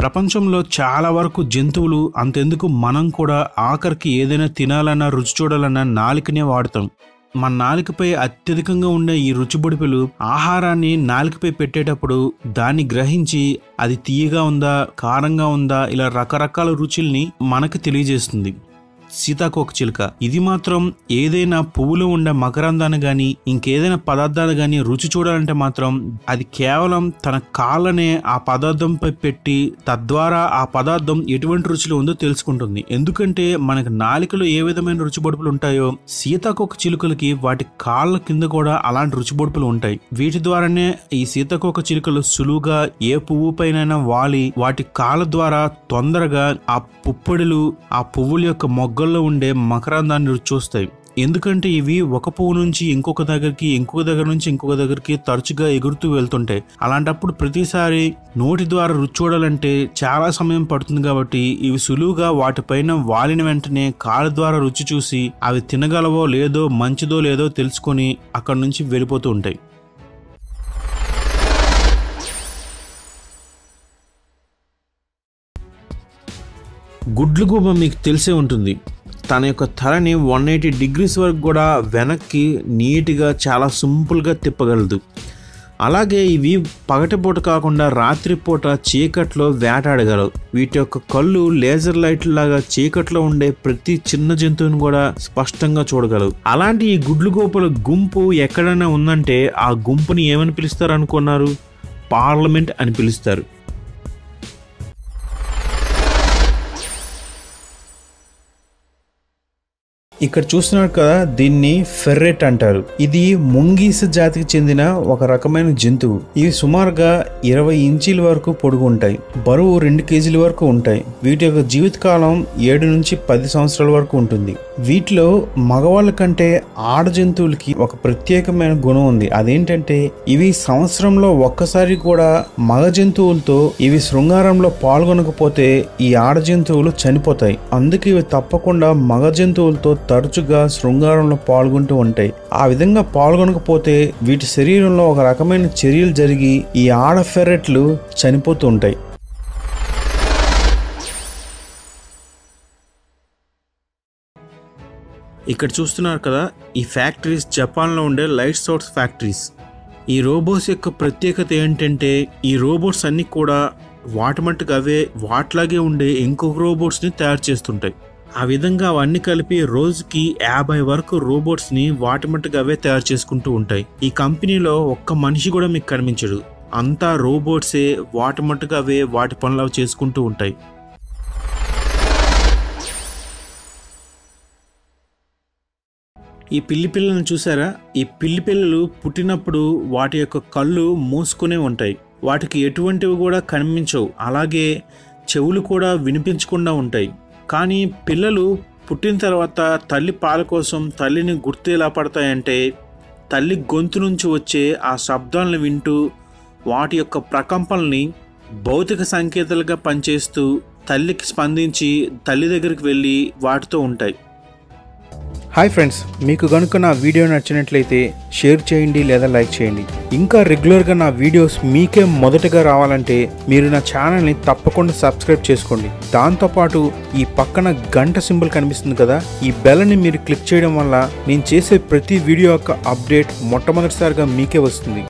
ప్రపంచంలో చాలా వరకు జంతువులు అంతెందుకు మనం కూడా ఆఖరికి ఏదైనా తినాలన్నా రుచి చూడాలన్నా నాలుకనే వాడతాం మన నాలుకపై అత్యధికంగా ఉండే ఈ రుచిబొడిపులు ఆహారాన్ని నాలుకపై పెట్టేటప్పుడు దాన్ని గ్రహించి అది తీయగా ఉందా కారంగా ఉందా ఇలా రకరకాల రుచుల్ని మనకు తెలియజేస్తుంది సీతాకోక చిలుక ఇది మాత్రం ఏదైనా పువ్వులో ఉండే మకరందాన్ని గాని ఇంకేదైనా పదార్థాలు గాని రుచి చూడాలంటే మాత్రం అది కేవలం తన కాళ్ళనే ఆ పదార్థంపై పెట్టి తద్వారా ఆ పదార్థం ఎటువంటి రుచిలో ఉందో తెలుసుకుంటుంది ఎందుకంటే మనకు నాలికలో ఏ విధమైన రుచి బొడుపులు ఉంటాయో సీతాకోక చిలుకలకి వాటి కాళ్ళ కింద కూడా అలాంటి రుచి బొడుపులు ఉంటాయి వీటి ద్వారానే ఈ సీతాకోక చిలుకలు సులువుగా ఏ పువ్వు పైన వాలి వాటి కాళ్ళ ద్వారా తొందరగా ఆ పుప్పొడులు ఆ పువ్వుల యొక్క మొగ్గల్లో ఉండే మకరందాన్ని రుచి చూస్తాయి ఎందుకంటే ఇవి ఒక పువ్వు నుంచి ఇంకొక దగ్గరికి ఇంకొక దగ్గర నుంచి ఇంకొక దగ్గరికి తరచుగా ఎగురుతూ వెళ్తుంటాయి అలాంటప్పుడు ప్రతిసారి నోటి ద్వారా రుచి చూడాలంటే చాలా సమయం పడుతుంది కాబట్టి ఇవి సులువుగా వాటిపైన వాలిన వెంటనే కాళ్ళ ద్వారా రుచి చూసి అవి తినగలవో లేదో మంచిదో లేదో తెలుసుకొని అక్కడి నుంచి వెళ్ళిపోతూ ఉంటాయి గుడ్లు గూబ మీకు తెలిసే ఉంటుంది తన యొక్క తలని వన్ ఎయిటీ డిగ్రీస్ వరకు కూడా వెనక్కి నీట్గా చాలా సింపుల్గా తిప్పగలదు అలాగే ఇవి పగటిపూట కాకుండా రాత్రిపూట చీకట్లో వేటాడగలవు వీటి యొక్క కళ్ళు లేజర్ లైట్ లాగా చీకట్లో ఉండే ప్రతి చిన్న జంతువుని కూడా స్పష్టంగా చూడగలవు అలాంటి ఈ గుడ్లు గోపుల గుంపు ఎక్కడైనా ఉందంటే ఆ గుంపుని ఏమని పిలుస్తారు అనుకున్నారు పార్లమెంట్ అని పిలుస్తారు ఇక్కడ చూస్తున్నారు కదా దీన్ని ఫెర్రెట్ అంటారు ఇది ముంగీస జాతికి చెందిన ఒక రకమైన జంతువు ఇవి సుమారుగా ఇరవై ఇంచీల వరకు పొడుగు ఉంటాయి బరువు రెండు కేజీల వరకు ఉంటాయి వీటి యొక్క జీవితకాలం ఏడు నుంచి పది సంవత్సరాల వరకు ఉంటుంది వీటిలో మగవాళ్ళ కంటే ఆడ జంతువులకి ఒక ప్రత్యేకమైన గుణం ఉంది అదేంటంటే ఇవి సంవత్సరంలో ఒక్కసారి కూడా మగ జంతువులతో ఇవి శృంగారంలో పాల్గొనకపోతే ఈ ఆడ జంతువులు చనిపోతాయి అందుకే ఇవి తప్పకుండా మగ జంతువులతో తరచుగా శృంగారంలో పాల్గొంటూ ఉంటాయి ఆ విధంగా పాల్గొనకపోతే వీటి శరీరంలో ఒక రకమైన చర్యలు జరిగి ఈ ఆడ ఫెర్రెట్లు చనిపోతూ ఉంటాయి ఇక్కడ చూస్తున్నారు కదా ఈ ఫ్యాక్టరీస్ జపాన్లో ఉండే లైట్ సోర్స్ ఫ్యాక్టరీస్ ఈ రోబోట్స్ యొక్క ప్రత్యేకత ఏంటంటే ఈ రోబోట్స్ అన్ని కూడా వాటి మట్టుకు అవే వాటిలాగే ఉండే ఇంకొక రోబోట్స్ని తయారు చేస్తుంటాయి ఆ విధంగా అవన్నీ కలిపి రోజుకి యాభై వరకు రోబోట్స్ని వాటి మట్టుకు అవే తయారు చేసుకుంటూ ఉంటాయి ఈ కంపెనీలో ఒక్క మనిషి కూడా మీకు కనిపించడు అంతా రోబోట్సే వాటి మట్టుకు అవే వాటి పనులు అవి చేసుకుంటూ ఉంటాయి ఈ పిల్లి పిల్లలను చూసారా ఈ పిల్లి పిల్లలు పుట్టినప్పుడు వాటి యొక్క కళ్ళు మూసుకునే ఉంటాయి వాటికి ఎటువంటివి కూడా కనిపించవు అలాగే చెవులు కూడా వినిపించకుండా ఉంటాయి కానీ పిల్లలు పుట్టిన తర్వాత తల్లి పాల కోసం తల్లిని గుర్తు ఎలా పడతాయంటే తల్లి గొంతు నుంచి వచ్చే ఆ శబ్దాలను వింటూ వాటి యొక్క ప్రకంపనల్ని భౌతిక సంకేతాలుగా పనిచేస్తూ తల్లికి స్పందించి తల్లి దగ్గరికి వెళ్ళి వాటితో ఉంటాయి హాయ్ ఫ్రెండ్స్ మీకు కనుక నా వీడియో నచ్చినట్లయితే షేర్ చేయండి లేదా లైక్ చేయండి ఇంకా రెగ్యులర్గా నా వీడియోస్ మీకే మొదటగా రావాలంటే మీరు నా ఛానల్ని తప్పకుండా సబ్స్క్రైబ్ చేసుకోండి దాంతోపాటు ఈ పక్కన గంట సింబల్ కనిపిస్తుంది కదా ఈ బెల్ని మీరు క్లిక్ చేయడం వల్ల నేను చేసే ప్రతి వీడియో యొక్క అప్డేట్ మొట్టమొదటిసారిగా మీకే వస్తుంది